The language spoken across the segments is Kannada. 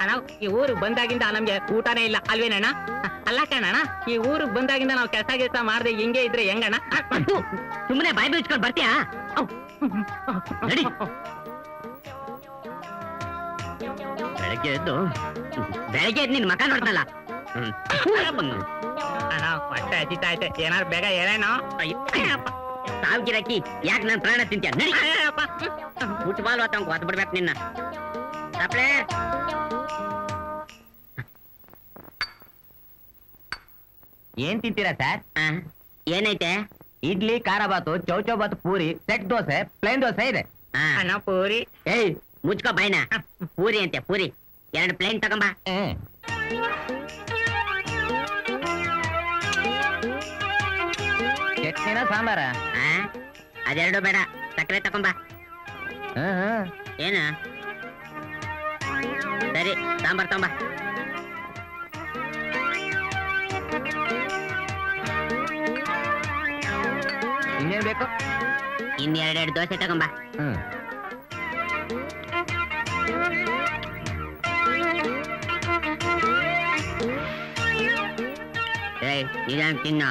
ಅಣ್ಣ ಈ ಊರಿಗೆ ಬಂದಾಗಿಂದ ನಮ್ಗೆ ಊಟನೇ ಇಲ್ಲ ಅಲ್ವೇನಣ್ಣ ಅಲ್ಲ ಕಣಣ್ಣ ಈ ಊರಿಗೆ ಬಂದಾಗಿಂದ ನಾವು ಕೆಲಸ ಕೆಲಸ ಮಾಡ್ದೆ ಹಿಂಗೆ ಇದ್ರೆ ಹೆಂಗಣ್ಣ ಸುಮ್ಮನೆ ಬಾಯಿ ಬಿಚ್ಕೊಂಡು ಬರ್ತೀಯಾ ಔ. ನಡಿ ಬೆಳಗ್ಗೆ ಎದ್ದು ಬೆಳಗ್ಗೆ ಎದ್ದು ನಿನ್ ಮಕ ನೋಡ್ತಲ್ಲ ಅಣ್ಣ ಹೊಟ್ಟೆ ಹಸಿತಾ ಐತೆ ಏನಾರು ಬೇಗ ಹೇಳೇನೋ ಸಾವಿಗಿರಕ್ಕಿ ಯಾಕೆ ನನ್ ಪ್ರಾಣ ತಿಂತ್ಯ ನಡಿ ಫುಟ್ಬಾಲ್ ಹೊತ್ತಂಗ್ ಹೊತ್ ಬಿಡ್ಬೇಕು ನಿನ್ನ ಸಪ್ಲೇ ಏನ್ ತಿಂತೀರಾ ಸರ್ ಆ, ಏನೈತೆ ಇಡ್ಲಿ ಖಾರ ಬಾತು ಚೌಚೌ ಬಾತು ಪೂರಿ ಸೆಟ್ ದೋಸೆ ಪ್ಲೇನ್ ದೋಸೆ ಇದೆ ಆ, ಅಣ್ಣ ಪೂರಿ ಏಯ್ ಮುಚ್ಕೋ ಬಾಯ್ನ ಪೂರಿ ಅಂತೆ ಪೂರಿ ಎರಡು ಪ್ಲೇನ್ ತಗೊಂಬಾ ಹ್ಮ್. ಚಟ್ನಿನ ಸಾಂಬಾರ ಆ, ಅದೆರಡು ಬೇಡ ಸಕ್ಕರೆ ತಗೊಂಬಾ ಹ್ಮ್ ಹ್ಮ್ ಏನ ಸರಿ ಸಾಂಬಾರ್ ತಗೊಂಬಾ ಇನ್ನೇನ್ ಬೇಕು ಇನ್ ಎರಡೆರಡು ದೋಸೆ ತಗೊಂಬಾ ಹ್ಮ್ ಏಯ್ ನಿಧಾನ ತಿನ್ನು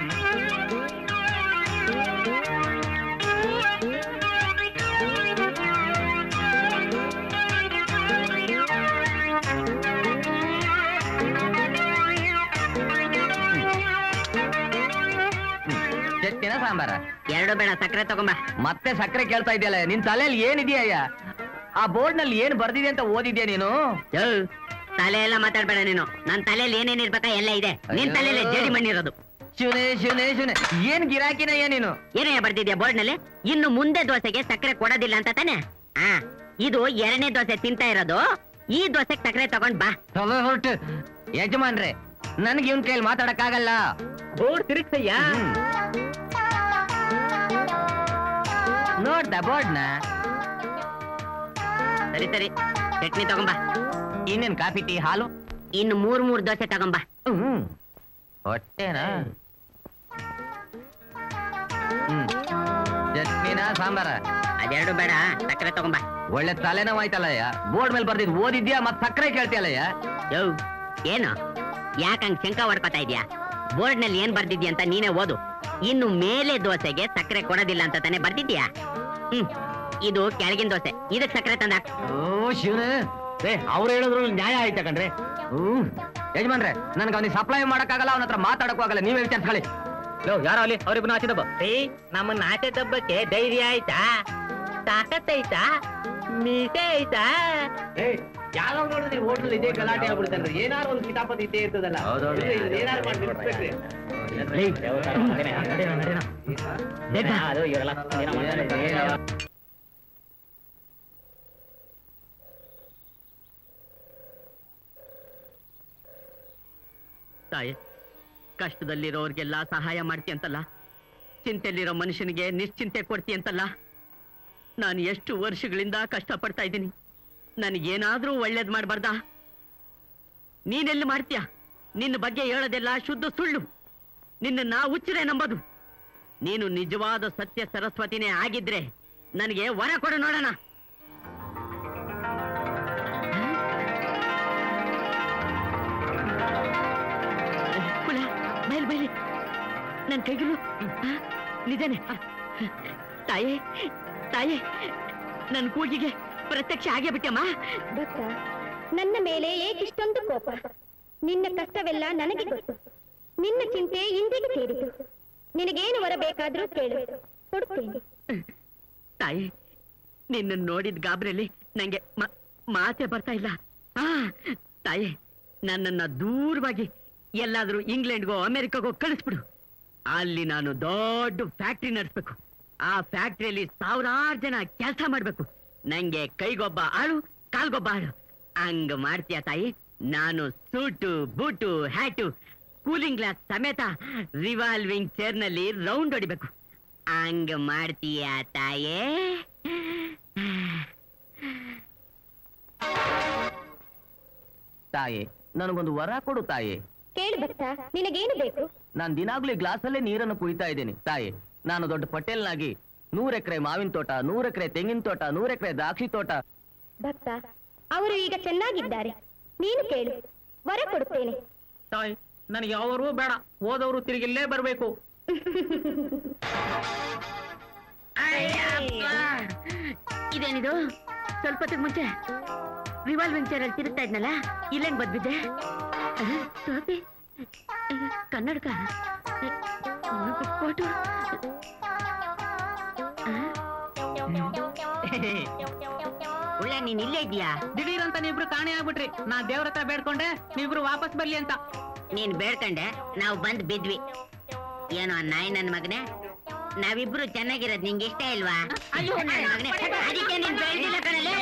ಚಟ್ನಿನ ಸಾಂಬಾರ ಎರಡು ಬೇಡ ಸಕ್ಕರೆ ತಗೊಂಬಾ ಮತ್ತೆ ಸಕ್ಕರೆ ಕೇಳ್ತಾ ಇದೆಯಲ್ಲ ನಿನ್ ತಲೆಯಲ್ಲಿ ಏನಿದೆಯಯ್ಯ ಆ ಬೋರ್ಡ್ ನಲ್ಲಿ ಏನ್ ಬರ್ದಿದೆ ಅಂತ ಓದಿದ್ಯಾ ನೀನು ಯೋ, ತಲೆ ಎಲ್ಲ ಮಾತಾಡ್ಬೇಡ ನೀನು ನನ್ ತಲೆಯಲ್ಲಿ ಏನೇನ್ ಇರ್ಬೇಕಾ ಎಲ್ಲ ಇದೆ ನಿನ್ ತಲೆಯಲ್ಲಿ ಜೇಡಿ ಮಣ್ಣಿರೋದು ಶಿವನೇ ಶಿವನೇ ಶಿವನೇ ಏನ್ ಗಿರಾಕಿನಯ್ಯ ನೀನು ಏನೇ ಬರ್ದಿದ್ಯಾ ಬೋರ್ಡ್ ನಲ್ಲಿ ಇನ್ನು ಮುಂದೆ ದೋಸೆಗೆ ಸಕ್ಕರೆ ಕೊಡೋದಿಲ್ಲ ಅಂತ ತಾನೆ ಆ ಇದು ಎರಡನೇ ದೋಸೆ ತಿಂತಾ ಇರೋದು ಈ ದೋಸೆಗೆ ಸಕ್ಕರೆ ತಗೊಂಡ್ ಬಾ ತಲೆ ಹೊರಟು ಯಜಮಾನ್ರೆ ನನ್ಗೆ ಇವನ್ ಕೈಯಲ್ಲಿ ಮಾತಾಡಕ್ಕಾಗಲ್ಲ ಬೋರ್ಡ್ ತಿರುಗ್ಸಯ್ಯ ಹ್ಮ್. ನೋಡ್ದ ಬೋರ್ಡ್ನ ಸರಿ ಸರಿ ಚಟ್ನಿ ತಗೊಂಬಾ ಇನ್ನೇನ್ ಕಾಫಿ ಟೀ ಹಾಲು ಇನ್ನು ಮೂರ್ ಮೂರ್ ದೋಸೆ ತಗೊಂಬಾ ಹ್ಮ್ ಹೊಟ್ಟೆನಾ ಹ್ಮ್ ಚಟ್ನಿನ ಸಾಂಬಾರ ಅದೆರಡು ಬೇಡ ಸಕ್ಕರೆ ತಗೊಂಬಾ ಒಳ್ಳೆ ತಲೆನೋವಾಯ್ತಲ್ಲಯ್ಯ ಬೋರ್ಡ್ ಮೇಲೆ ಬರ್ದಿದ್ ಓದಿದ್ಯಾ ಮತ್ ಸಕ್ಕರೆ ಕೇಳ್ತಿಯಲ್ಲಯ್ಯ ಯೋ ಏನು ಯಾಕಂಗ್ ಶಂಕ ಹೊಡ್ಕೊತಾ ಇದ್ಯಾ ಬೋರ್ಡ್ ನಲ್ಲಿ ಏನ್ ಬರ್ದಿದ್ಯಾ ಅಂತ ನೀನೇ ಓದು ಇನ್ನು ಮೇಲೆ ದೋಸೆಗೆ ಸಕ್ಕರೆ ಕೊಡೋದಿಲ್ಲ ಅಂತ ತಾನೇ ಬರ್ದಿದ್ಯಾ ಹ್ಮ್ ಇದು ಕೆಳಗಿನ ದೋಸೆ ಇದಕ್ ಸಕ್ಕರೆ ತಂದ ಓ ಶಿವನೇ ಏ ಅವ್ರು ಹೇಳಿದ್ರು ನ್ಯಾಯ ಆಯ್ತಾ ಕಣ್ರಿ ಹ್ಮ್ ಯಜಮಾನ್ರೆ ನನ್ಗೆ ಅವ್ನಿಗೆ ಸಪ್ಲೈ ಮಾಡಕ್ಕಾಗಲ್ಲ ಅವನ ಹತ್ರ ಮಾತಾಡಕ್ಕೂ ಆಗಲ್ಲ ನೀವೇ ವಿಚಾರಿಸ್ಕೊಳ್ಳಿ ಲೋ ಯಾರೋ ಅಲ್ಲಿ ಅವ್ರಿಬ್ರು ನಾಚೆ ದಬ್ಬ ಏ ನಮ್ಮ ನಾಚೆ ದಬ್ಬಕ್ಕೆ ಧೈರ್ಯ ಆಯ್ತಾ ತಾಕತ್ತೈತಾ ಮೀಸೆ ಐತಾ ಯಾವಾಗ ನೋಡಿದ್ರಿ ಹೋಟೆಲ್ ಇದೇ ಗಲಾಟೆ ಆಗ್ಬಿಡ್ತಾನ್ರಿ ಏನಾರು ಒಂದು ಕಿತಾಪತಿ ಇದ್ದೇ ಇರ್ತದಲ್ಲ ಏನಾರು ಮಾಡಿ ನಿಲ್ಸ್ಬೇಕ್ರಿ. ತಾಯಿ ಕಷ್ಟದಲ್ಲಿರೋರ್ಗೆಲ್ಲ ಸಹಾಯ ಮಾಡ್ತೀಯಂತಲ್ಲ ಚಿಂತೆಯಲ್ಲಿರೋ ಮನುಷ್ಯನಿಗೆ ನಿಶ್ಚಿಂತೆ ಕೊಡ್ತೀಯಂತಲ್ಲ ನಾನು ಎಷ್ಟು ವರ್ಷಗಳಿಂದ ಕಷ್ಟಪಡ್ತಾ ಇದ್ದೀನಿ ನನಗೇನಾದ್ರೂ ಒಳ್ಳೇದ್ ಮಾಡ್ಬಾರ್ದಾ ನೀನೆಲ್ಲಿ ಮಾಡ್ತೀಯ ನಿನ್ನ ಬಗ್ಗೆ ಹೇಳೋದೆಲ್ಲ ಶುದ್ಧ ಸುಳ್ಳು ನಿನ್ನ ಹುಚ್ಚರೆ ನಂಬೋದು ನೀನು ನಿಜವಾದ ಸತ್ಯ ಸರಸ್ವತಿನೇ ಆಗಿದ್ರೆ ನನಗೆ ವರ ಕೊಡು ನೋಡೋಣ ಕುಲ ಬಯಲ್ ಬಯಲಿ ನನ್ ಕೈಗಳು ಆ, ನಿಜಾನೆ ತಾಯೇ ತಾಯೇ ನನ್ ಕೂಗಿಗೆ ಪ್ರತ್ಯಕ್ಷ ಆಗೇ ಬಿಟ್ಟಮ್ಮ ಭಕ್ತ ನನ್ನ ಮೇಲೆ ಏಕಿಷ್ಟೊಂದು ಕೋಪ ನಿನ್ನ ಕಷ್ಟವೆಲ್ಲ ನನಗೆ ಗೊತ್ತು ನಿನ್ನ ಚಿಂತೆ ಇಂದಿಗೆ ಸೇರಿತು ನಿನಗೇನು ವರ ಬೇಕಾದ್ರೂ ಕೇಳು ಕೊಡುತ್ತೇನೆ ತಾಯಿ ನಿನ್ನ ನೋಡಿದ ಗಾಬರಿಯಲ್ಲಿ ನಂಗೆ ಮ- ಮಾತೆ ಬರ್ತಾ ಇಲ್ಲ ಆ ತಾಯಿ ನನ್ನನ್ನ ದೂರವಾಗಿ ಎಲ್ಲಾದ್ರೂ ಇಂಗ್ಲೆಂಡ್ಗೋ ಅಮೆರಿಕಾಗೋ ಕಳಿಸ್ಬಿಡು ಅಲ್ಲಿ ನಾನು ದೊಡ್ಡ ಫ್ಯಾಕ್ಟ್ರಿ ನಡೆಸ್ಬೇಕು ಆ ಫ್ಯಾಕ್ಟ್ರಿಯಲ್ಲಿ ಸಾವಿರಾರು ಜನ ಕೆಲಸ ಮಾಡ್ಬೇಕು ನಂಗೆ ಕೈಗೊಬ್ಬ ಆಳು ಕಾಲ್ಗೊಬ್ಬ ಆಳು ಹಂಗ ಮಾಡ್ತೀಯ ತಾಯಿ ನಾನು suit boot hat cooling glass ಸಮೇತ ರಿವಾಲ್ವಿಂಗ್ ಚೇರ್ ನಲ್ಲಿ ರೌಂಡ್ ಹೊಡಿಬೇಕು ಹಂಗ ಮಾಡ್ತೀಯ ತಾಯೇ ತಾಯಿ ನನಗೊಂದು ವರ ಕೊಡು ತಾಯಿ ಕೇಳು ಭಕ್ತ ನಿನಗೇನು ಬೇಕು ನಾನು ದಿನಾಗ್ಲೂ ಈ ಗ್ಲಾಸಲ್ಲೇ ನೀರನ್ನು ಕುಡಿತಾ ಇದ್ದೀನಿ ತಾಯಿ ನಾನು ದೊಡ್ಡ ಪಟೇಲ್ನಾಗಿ ನೂರ್ ಎಕರೆ ಮಾವಿನ ತೋಟ ನೂರ್ ಎಕರೆ ತೆಂಗಿನ ತೋಟ ನೂರ್ ಎಕರೆ ದ್ರಾಕ್ಷಿ ತೋಟ ಭಕ್ತ ಅವರು ಈಗ ಚೆನ್ನಾಗಿದ್ದಾರೆ ನೀನು ಕೇಳು ವರ ಕೊಡುತ್ತೇನೆ ತಾಯಿ ನನಗೆ ಯಾವರೂ ಬೇಡ ಓದವರು ತಿರುಗಿಲ್ಲೇ ಬರ್ಬೇಕು ಇದೇನಿದು ಸ್ವಲ್ಪ ಹೊತ್ತಿಗ್ ಮುಂಚೆ ರಿವಾಲ್ವಿಂಗ್ ಚೇರ್ ಅಲ್ಲಿ ತಿರುಗ್ತಾ ಇದ್ನಲ್ಲ ಇಲ್ಲೇನ್ ಬದ್ಬಿದ್ದೆ ಅಹ್, ಟೋಪಿ ಅಹ್, ಕನ್ನಡಕ ಅಹ್, ಫೋಟೋ ಉಳ್ಳ ನೀನ್ ಇಲ್ಲೇ ಇದೀಯಾ ದಿಢೀರ್ ಅಂತ ನೀವಿಬ್ರು ಕಾಣೆ ಆಗ್ಬಿಟ್ರಿ ನಾ ದೇವ್ರ ಹತ್ರ ಬೇಡ್ಕೊಂಡೆ ನೀವಿಬ್ರು ವಾಪಸ್ ಬರ್ಲಿ ಅಂತ ನೀನ್ ಬೇಡ್ಕಂಡೆ ನಾವು ಬಂದ್ ಬಿದ್ವಿ ಏನೋ ನಾಯಿ ನನ್ ಮಗನೇ ನಾವಿಬ್ರು ಚೆನ್ನಾಗಿರೋದ್ ನಿಂಗೆ ಇಷ್ಟ ಇಲ್ವಾ ಅಯ್ಯೋ ನನ್ ಮಗನೇ ಅದಕ್ಕೆ ನೀನ್ ಬೆಳ್ದಿಲ್ಲ ಕಣಲೆ